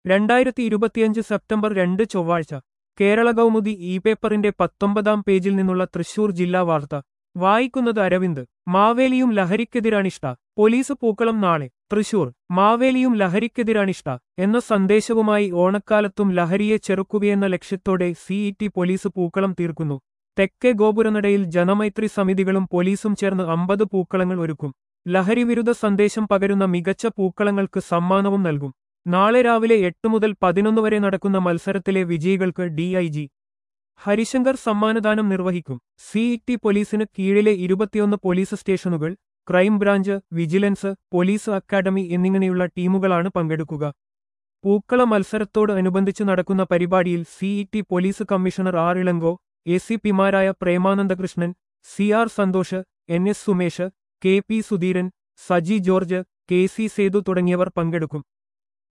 രണ്ടായിരത്തി ഇരുപത്തിയഞ്ച് സെപ്റ്റംബർ രണ്ട് ചൊവ്വാഴ്ച കേരള കൗമുദി ഇ പേപ്പറിന്റെ പത്തൊമ്പതാം പേജിൽ നിന്നുള്ള തൃശൂർ ജില്ലാ വാർത്ത വായിക്കുന്നത് അരവിന്ദ് മാവേലിയും ലഹരിക്കെതിരാണിഷ്ട പോലീസ് പൂക്കളം നാളെ തൃശൂർ മാവേലിയും ലഹരിക്കെതിരാണിഷ്ട എന്ന സന്ദേശവുമായി ഓണക്കാലത്തും ലഹരിയെ ചെറുക്കുകയെന്ന ലക്ഷ്യത്തോടെ സിഇടി പോലീസ് പൂക്കളം തീർക്കുന്നു തെക്കേ ഗോപുരനടയിൽ ജനമൈത്രി സമിതികളും പോലീസും ചേർന്ന് അമ്പത് പൂക്കളങ്ങൾ ഒരുക്കും ലഹരിവിരുദ്ധ സന്ദേശം പകരുന്ന മികച്ച പൂക്കളങ്ങൾക്ക് സമ്മാനവും നൽകും നാളെ രാവിലെ എട്ട് മുതൽ പതിനൊന്ന് വരെ നടക്കുന്ന മത്സരത്തിലെ വിജയികൾക്ക് ഡിഐജി ഹരിശങ്കർ സമ്മാനദാനം നിർവഹിക്കും സിഇടി പോലീസിന് കീഴിലെ ഇരുപത്തിയൊന്ന് പോലീസ് സ്റ്റേഷനുകൾ ക്രൈംബ്രാഞ്ച് വിജിലൻസ് പോലീസ് അക്കാദമി എന്നിങ്ങനെയുള്ള ടീമുകളാണ് പങ്കെടുക്കുക പൂക്കള മത്സരത്തോട് അനുബന്ധിച്ച് നടക്കുന്ന പരിപാടിയിൽ CET police commissioner R Elango A C പിമാരായ Premanandakrishnan C R Santhosh N S Sumesh K P Sudheeran Saji George K C Sethu തുടങ്ങിയവർ പങ്കെടുക്കും